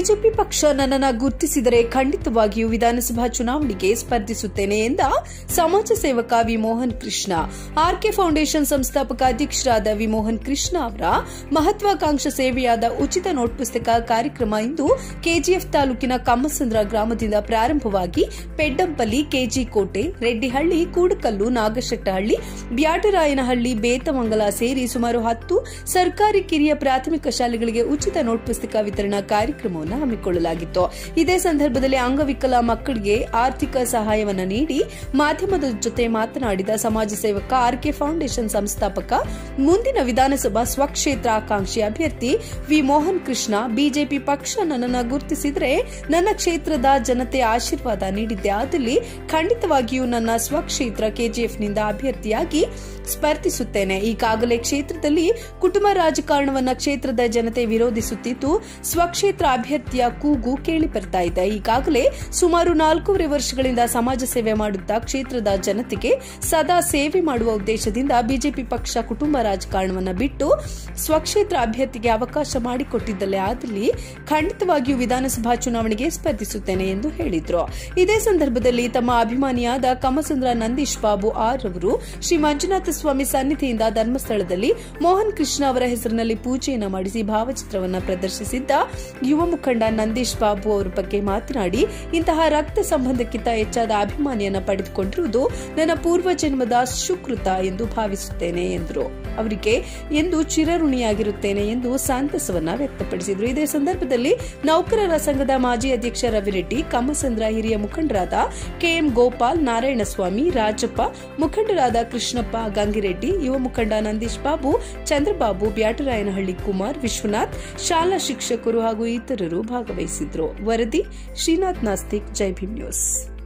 BJP ಪಕ್ಷ ನನ್ನನ್ನು ಗುರುತಿಸಿದರೆ ಖಂಡಿತವಾಗಿಯೂ ವಿಧಾನಸಭಾ ಚುನಾವಣೆಗೆ ಸ್ಪರ್ಧಿಸುತ್ತೇನೆ ಎಂದ ಸಮಾಜ ಸೇವಕ V Mohan Krishna R K foundation ಸಂಸ್ಥಾಪಕ ಅಧ್ಯಕ್ಷರಾದ ವಿ ಮೋಹನ್ ಕೃಷ್ಣ ಅವರ ಮಹತ್ವಾಕಾಂಕ್ಷ ಸೇವೆಯಾದ ಉಚಿತ ನೋಟ್ ಪುಸ್ತಕ ಕಾರ್ಯಕ್ರಮ ಇಂದು ಕೆಜಿಎಫ್ ತಾಲೂಕಿನ ಕಮ್ಮಸಂದ್ರ ಗ್ರಾಮದಿಂದ ಪ್ರಾರಂಭವಾಗಿ ಪೆಡ್ಡಂಪಲ್ಲಿ ಕೆಜಿ ಕೋಟೆ ರೆಡ್ಡಿಹಳ್ಳಿ ಕೂಡಕಲ್ಲು ನಾಗಶೆಟ್ಟಹಳ್ಳಿ ಬ್ಯಾಟರಾಯನಹಳ್ಳಿ ಬೇತಮಂಗಲ ಸೇರಿ ಸುಮಾರು ಹತ್ತು ಸರ್ಕಾರಿ ಕಿರಿಯ ಪ್ರಾಥಮಿಕ ಶಾಲೆಗಳಿಗೆ ಉಚಿತ ನೋಟ್ ಪುಸ್ತಕ ವಿತರಣಾ ಕಾರ್ಯಕ್ರಮವನ್ನು ಹಮ್ಮಿಕೊಳ್ಳಲಾಗಿತ್ತು ಇದೇ ಸಂದರ್ಭದಲ್ಲಿ ಅಂಗವಿಕಲ ಮಕ್ಕಳಿಗೆ ಆರ್ಥಿಕ ಸಹಾಯವನ್ನು ನೀಡಿ ಮಾಧ್ಯಮದ ಜೊತೆ ಮಾತನಾಡಿದ ಸಮಾಜ ಸೇವಕ ಆರ್ಕೆ ಫೌಂಡೇಶನ್ ಸಂಸ್ಥಾಪಕ ಮುಂದಿನ ವಿಧಾನಸಭಾ ಸ್ವಕ್ಷೇತ್ರ ಆಕಾಂಕ್ಷಿ ಅಭ್ಯರ್ಥಿ ವಿ ಮೋಹನ್ ಕೃಷ್ಣ ಬಿಜೆಪಿ ಪಕ್ಷ ನನ್ನನ್ನು ಗುರುತಿಸಿದರೆ ನನ್ನ ಕ್ಷೇತ್ರದ ಜನತೆ ಆಶೀರ್ವಾದ ನೀಡಿದ್ದೆ ಆದಲ್ಲಿ ಖಂಡಿತವಾಗಿಯೂ ನನ್ನ ಸ್ವಕ್ಷೇತ್ರ ಕೆಜಿಎಫ್ನಿಂದ ಅಭ್ಯರ್ಥಿಯಾಗಿ ಸ್ಪರ್ಧಿಸುತ್ತೇನೆ ಈಗಾಗಲೇ ಕ್ಷೇತ್ರದಲ್ಲಿ ಕುಟುಂಬ ರಾಜಕಾರಣವನ್ನ ಕ್ಷೇತ್ರದ ಜನತೆ ವಿರೋಧಿಸುತ್ತಿದ್ದು ಸ್ವಕ್ಷೇತ್ರ ಅಭ್ಯರ್ಥಿಯ ಕೂಗು ಕೇಳಿ ಬರ್ತಾ ಇದೆ ಈಗಾಗಲೇ ಸುಮಾರು ನಾಲ್ಕೂವರೆ ವರ್ಷಗಳಿಂದ ಸಮಾಜ ಸೇವೆ ಮಾಡುತ್ತಾ ಕ್ಷೇತ್ರದ ಜನತೆಗೆ ಸದಾ ಸೇವೆ ಮಾಡುವ ಉದ್ದೇಶದಿಂದ ಬಿಜೆಪಿ ಪಕ್ಷ ಕುಟುಂಬ ರಾಜಕಾರಣವನ್ನ ಬಿಟ್ಟು ಸ್ವಕ್ಷೇತ್ರ ಅಭ್ಯರ್ಥಿಗೆ ಅವಕಾಶ ಮಾಡಿಕೊಟ್ಟಿದ್ದಲ್ಲೇ ಆದಲ್ಲಿ ಖಂಡಿತವಾಗಿಯೂ ವಿಧಾನಸಭಾ ಚುನಾವಣೆಗೆ ಸ್ಪರ್ಧಿಸುತ್ತೇನೆ ಎಂದು ಹೇಳಿದ್ರು ಇದೇ ಸಂದರ್ಭದಲ್ಲಿ ತಮ್ಮ ಅಭಿಮಾನಿಯಾದ ಕಮಸಂದ್ರ ನಂದೀಶ್ ಬಾಬು ಆರ್ ಅವರು ಶ್ರೀ ಮಂಜುನಾಥ ಸ್ವಾಮಿ ಸನ್ನಿಧಿಯಿಂದ ಧರ್ಮಸ್ಥಳದಲ್ಲಿ ಮೋಹನ್ ಕೃಷ್ಣ ಅವರ ಹೆಸರಿನಲ್ಲಿ ಪೂಜೆಯನ್ನು ಮಾಡಿಸಿ ಭಾವಚಿತ್ರವನ್ನು ಪ್ರದರ್ಶಿಸಿದ್ದ ಯುವ ಮುಖಂಡ ನಂದೀಶ್ ಬಾಬು ಅವರ ಬಗ್ಗೆ ಮಾತನಾಡಿ ಇಂತಹ ರಕ್ತ ಸಂಬಂಧಕ್ಕಿಂತ ಹೆಚ್ಚಾದ ಅಭಿಮಾನಿಯನ್ನ ಪಡೆದುಕೊಂಡಿರುವುದು ನನ್ನ ಪೂರ್ವ ಜನ್ಮದ ಸುಕೃತ ಎಂದು ಭಾವಿಸುತ್ತೇನೆ ಎಂದರು ಅವರಿಗೆ ಎಂದು ಚಿರಋಣಿಯಾಗಿರುತ್ತೇನೆ ಎಂದು ಸಂತಸವನ್ನ ವ್ಯಕ್ತಪಡಿಸಿದರು ಇದೇ ಸಂದರ್ಭದಲ್ಲಿ ನೌಕರರ ಸಂಘದ ಮಾಜಿ ಅಧ್ಯಕ್ಷ ರವಿರೆಡ್ಡಿ ಕಮ್ಮಸಂದ್ರ ಹಿರಿಯ ಮುಖಂಡರಾದ ಕೆಎಂ ಗೋಪಾಲ್ ನಾರಾಯಣಸ್ವಾಮಿ ರಾಜಪ್ಪ ಮುಖಂಡರಾದ ಕೃಷ್ಣಪ್ಪ ಗಂಗಿರೆಡ್ಡಿ ಯುವ ಮುಖಂಡ ನಂದೀಶ್ ಬಾಬು ಚಂದ್ರಬಾಬು ಬ್ಯಾಟರಾಯನಹಳ್ಳಿ ಕುಮಾರ್ ವಿಶ್ವನಾಥ್ ಶಾಲಾ ಶಿಕ್ಷಕರು ಹಾಗೂ ಇತರರು ಭಾಗವಹಿಸಿದ್ರು ವರದಿ ಶ್ರೀನಾಥ್ ನಾಸ್ತಿಕ್ ಜೈ ಭೀಮ್ ನ್ಯೂಸ್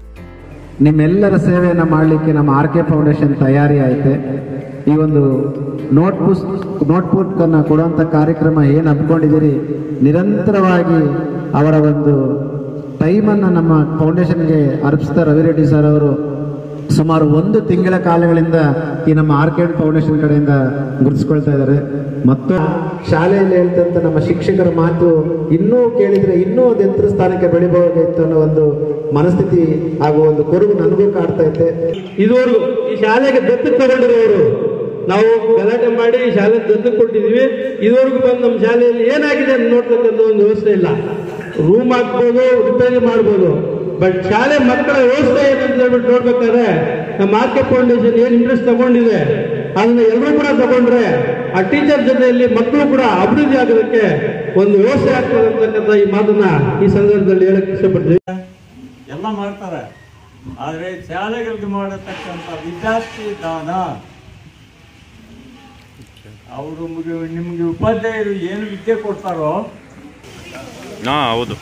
ನಿಮ್ಮೆಲ್ಲರ ಸೇವೆಯನ್ನು ಮಾಡಲಿಕ್ಕೆ ನಮ್ಮ ಆರ್ ಕೆ ಫೌಂಡೇಶನ್ ತಯಾರಿ ಐತೆ ಈ ಒಂದು ನೋಟ್ ಪುಸ್ ನೋಟ್ ಬುಕ್ಕನ್ನು ಕೊಡುವಂಥ ಕಾರ್ಯಕ್ರಮ ಏನು ಹಮ್ಮಿಕೊಂಡಿದ್ದೀರಿ ನಿರಂತರವಾಗಿ ಅವರ ಒಂದು ಟೈಮನ್ನು ನಮ್ಮ ಫೌಂಡೇಶನ್ಗೆ ಅರ್ಪಿಸ್ತಾ ರವಿರೆಡ್ಡಿ ಸರ್ ಅವರು ಸುಮಾರು ಒಂದು ತಿಂಗಳ ಕಾಲಗಳಿಂದ ಈ ನಮ್ಮ ಆರ್ಕೆಡ್ ಫೌಂಡೇಶನ್ ಕಡೆಯಿಂದ ಗುರುತಿಸ್ಕೊಳ್ತಾ ಇದ್ದಾರೆ ಮತ್ತು ಶಾಲೆಯಲ್ಲಿ ಹೇಳ್ತಂತ ನಮ್ಮ ಶಿಕ್ಷಕರ ಮಾತು ಇನ್ನೂ ಕೇಳಿದ್ರೆ ಇನ್ನೂ ಒಂದು ಎತ್ತರ ಸ್ಥಾನಕ್ಕೆ ಬೆಳಿಬಹುದಿತ್ತು ಅನ್ನೋ ಒಂದು ಮನಸ್ಥಿತಿ ಹಾಗೂ ಒಂದು ಕೊರಗು ನನಗೂ ಕಾಡ್ತಾ ಐತೆ ಇದುವರೆಗೂ ಈ ಶಾಲೆಗೆ ದತ್ತು ತಗೊಂಡಿರೋರು ನಾವು ಗಲಾಟೆ ಮಾಡಿ ಈ ಶಾಲೆ ದತ್ತು ಕೊಟ್ಟಿದ್ವಿ ಇದುವರೆಗೂ ಬಂದು ನಮ್ಮ ಶಾಲೆಯಲ್ಲಿ ಏನಾಗಿದೆ ಅಂತ ನೋಡ್ತಕ್ಕಂಥ ಒಂದು ವ್ಯವಸ್ಥೆ ಇಲ್ಲ ರೂಮ್ ಹಾಕ್ಬೋದು ರಿಪೇರಿ ಮಾಡ್ಬೋದು ಬಟ್ ಶಾಲೆ ಮಕ್ಕಳ ವ್ಯವಸ್ಥೆ ಏನಂತ ಹೇಳ್ಬಿಟ್ಟು ನೋಡ್ಬೇಕಾದ್ರೆ ನಮ್ಮ ಆರ್ಕೆ ಫೌಂಡೇಶನ್ ಏನ್ ಇಂಟ್ರೆಸ್ಟ್ ತಗೊಂಡಿದೆ ಅದನ್ನ ಎಲ್ಲರೂ ಕೂಡ ತಗೊಂಡ್ರೆ ಆ ಟೀಚರ್ ಜೊತೆಯಲ್ಲಿ ಮಕ್ಕಳು ಕೂಡ ಅಭಿವೃದ್ಧಿ ಆಗೋದಕ್ಕೆ ಒಂದು ವ್ಯವಸ್ಥೆ ಆಗ್ತದೆ ಅಂತಕ್ಕಂಥ ಈ ಮಾತನ್ನ ಈ ಸಂದರ್ಭದಲ್ಲಿ ಹೇಳಕ್ ಇಷ್ಟಪಡ್ತೀವಿ ಎಲ್ಲ ಮಾಡ್ತಾರೆ ಆದರೆ ಶಾಲೆಗಳಿಗೆ ಮಾಡತಕ್ಕಂಥ ವಿದ್ಯಾರ್ಥಿ ದಾನ ಅವರು ನಿಮಗೆ ಉಪಾಧ್ಯಾಯರು ಏನು ವಿದ್ಯೆ ಕೊಡ್ತಾರೋ ಹಾಂ ಹೌದು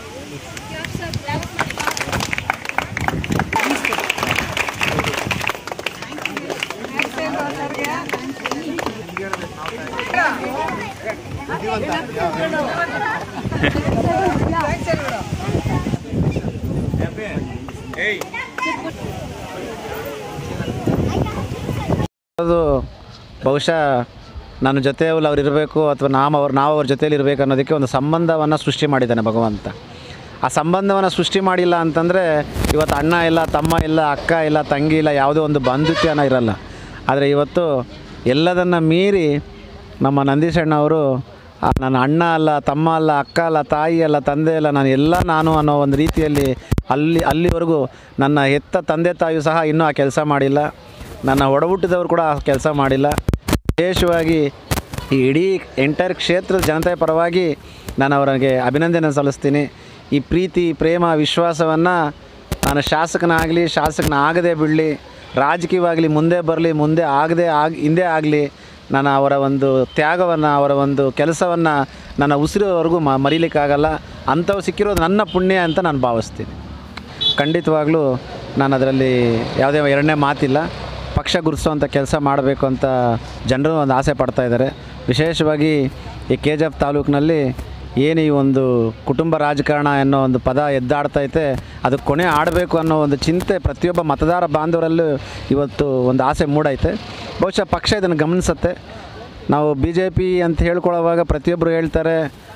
ಅದು ಬಹುಶಃ ನನ್ನ ಜೊತೆಯಲ್ಲಿ ಅವ್ರು ಇರಬೇಕು ಅಥವಾ ನಾವು ಅವ್ರು ನಾವು ಅವ್ರ ಜೊತೆಯಲ್ಲಿ ಇರಬೇಕು ಅನ್ನೋದಕ್ಕೆ ಒಂದು ಸಂಬಂಧವನ್ನು ಸೃಷ್ಟಿ ಮಾಡಿದ್ದಾನೆ ಭಗವಂತ ಆ ಸಂಬಂಧವನ್ನು ಸೃಷ್ಟಿ ಮಾಡಿಲ್ಲ ಅಂತಂದರೆ ಇವತ್ತು ಅಣ್ಣ ಇಲ್ಲ ತಮ್ಮ ಇಲ್ಲ ಅಕ್ಕ ಇಲ್ಲ ತಂಗಿ ಇಲ್ಲ ಯಾವುದೇ ಒಂದು ಬಾಂಧವ್ಯನ ಇರಲ್ಲ ಆದರೆ ಇವತ್ತು ಎಲ್ಲದನ್ನು ಮೀರಿ ನಮ್ಮ ನಂದೀಶಣ್ಣ ಅವರು ಆ, ನನ್ನ ಅಣ್ಣ ಅಲ್ಲ ತಮ್ಮ ಅಲ್ಲ ಅಕ್ಕ ಅಲ್ಲ ತಾಯಿ ಅಲ್ಲ ತಂದೆ ಅಲ್ಲ ನಾನು ಎಲ್ಲ ನಾನು ಅನ್ನೋ ಒಂದು ರೀತಿಯಲ್ಲಿ ಅಲ್ಲಿ ಅಲ್ಲಿವರೆಗೂ ನನ್ನ ಹೆತ್ತ ತಂದೆ ತಾಯಿಯು ಸಹ ಇನ್ನೂ ಆ ಕೆಲಸ ಮಾಡಿಲ್ಲ ನನ್ನ ಒಡಹುಟ್ಟಿದವರು ಕೂಡ ಆ ಕೆಲಸ ಮಾಡಿಲ್ಲ ವಿಶೇಷವಾಗಿ ಈ ಇಡೀ ಎಂಟೈರ್ ಕ್ಷೇತ್ರದ ಜನತೆಯ ಪರವಾಗಿ ನಾನು ಅವರಿಗೆ ಅಭಿನಂದನೆ ಸಲ್ಲಿಸ್ತೀನಿ ಈ ಪ್ರೀತಿ ಪ್ರೇಮ ವಿಶ್ವಾಸವನ್ನು ನಾನು ಶಾಸಕನಾಗಲಿ ಶಾಸಕನಾಗದೇ ಬಿಡಲಿ ರಾಜಕೀಯವಾಗಲಿ ಮುಂದೆ ಬರಲಿ ಮುಂದೆ ಆಗದೆ ಆಗ ಹಿಂದೆ ಆಗಲಿ ನಾನು ಅವರ ಒಂದು ತ್ಯಾಗವನ್ನು ಅವರ ಒಂದು ಕೆಲಸವನ್ನು ನನ್ನ ಉಸಿರೋವರೆಗೂ ಮ ಮರೀಲಿಕ್ಕಾಗಲ್ಲ ಅಂಥವು ಸಿಕ್ಕಿರೋದು ನನ್ನ ಪುಣ್ಯ ಅಂತ ನಾನು ಭಾವಿಸ್ತೀನಿ ಖಂಡಿತವಾಗ್ಲೂ ನಾನು ಅದರಲ್ಲಿ ಯಾವುದೇ ಎರಡನೇ ಮಾತಿಲ್ಲ ಪಕ್ಷ ಗುರುತಿಸುವಂಥ ಕೆಲಸ ಮಾಡಬೇಕು ಅಂತ ಜನರು ಒಂದು ಆಸೆ ಪಡ್ತಾ ಇದ್ದಾರೆ ವಿಶೇಷವಾಗಿ ಈ ಕೆ ಜಿ ಎಫ್ ತಾಲೂಕಿನಲ್ಲಿ ಏನು ಈ ಒಂದು ಕುಟುಂಬ ರಾಜಕಾರಣ ಅನ್ನೋ ಒಂದು ಪದ ಎದ್ದಾಡ್ತೈತೆ ಅದು ಕೊನೆ ಆಡಬೇಕು ಅನ್ನೋ ಒಂದು ಚಿಂತೆ ಪ್ರತಿಯೊಬ್ಬ ಮತದಾರ ಬಾಂಧವರಲ್ಲೂ ಇವತ್ತು ಒಂದು ಆಸೆ ಮೂಡೈತೆ ಬಹುಶಃ ಪಕ್ಷ ಇದನ್ನು ಗಮನಿಸುತ್ತೆ ನಾವು ಬಿ ಜೆ ಪಿ ಅಂತ ಹೇಳ್ಕೊಳ್ಳೋವಾಗ ಪ್ರತಿಯೊಬ್ಬರು ಹೇಳ್ತಾರೆ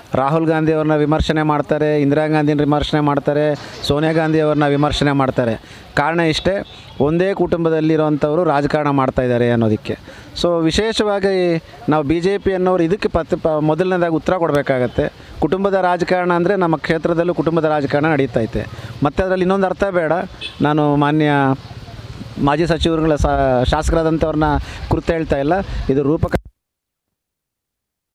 ರಾಹುಲ್ ಗಾಂಧಿ ಅವ್ರನ್ನ ವಿಮರ್ಶನೆ ಮಾಡ್ತಾರೆ ಇಂದಿರಾ ಗಾಂಧಿನ ವಿಮರ್ಶನೆ ಮಾಡ್ತಾರೆ ಸೋನಿಯಾ ಗಾಂಧಿ ಅವ್ರನ್ನ ವಿಮರ್ಶನೆ ಮಾಡ್ತಾರೆ ಕಾರಣ ಇಷ್ಟೇ ಒಂದೇ ಕುಟುಂಬದಲ್ಲಿರುವಂಥವರು ರಾಜಕಾರಣ ಮಾಡ್ತಾ ಇದ್ದಾರೆ ಅನ್ನೋದಕ್ಕೆ ಸೊ ವಿಶೇಷವಾಗಿ ನಾವು ಬಿ ಜೆ ಪಿ ಅನ್ನೋರು ಇದಕ್ಕೆ ಪತ್ ಪ ಮೊದಲನೇದಾಗಿ ಉತ್ತರ ಕೊಡಬೇಕಾಗತ್ತೆ ಕುಟುಂಬದ ರಾಜಕಾರಣ ಅಂದರೆ ನಮ್ಮ ಕ್ಷೇತ್ರದಲ್ಲೂ ಕುಟುಂಬದ ರಾಜಕಾರಣ ನಡೀತೈತೆ ಮತ್ತು ಅದರಲ್ಲಿ ಇನ್ನೊಂದು ಅರ್ಥ ಬೇಡ ನಾನು ಮಾನ್ಯ ಮಾಜಿ ಸಚಿವರುಗಳ ಸ ಶಾಸಕರಾದಂಥವ್ರನ್ನ ಕುರಿತು ಹೇಳ್ತಾ ಇಲ್ಲ ಇದು ರೂಪಕ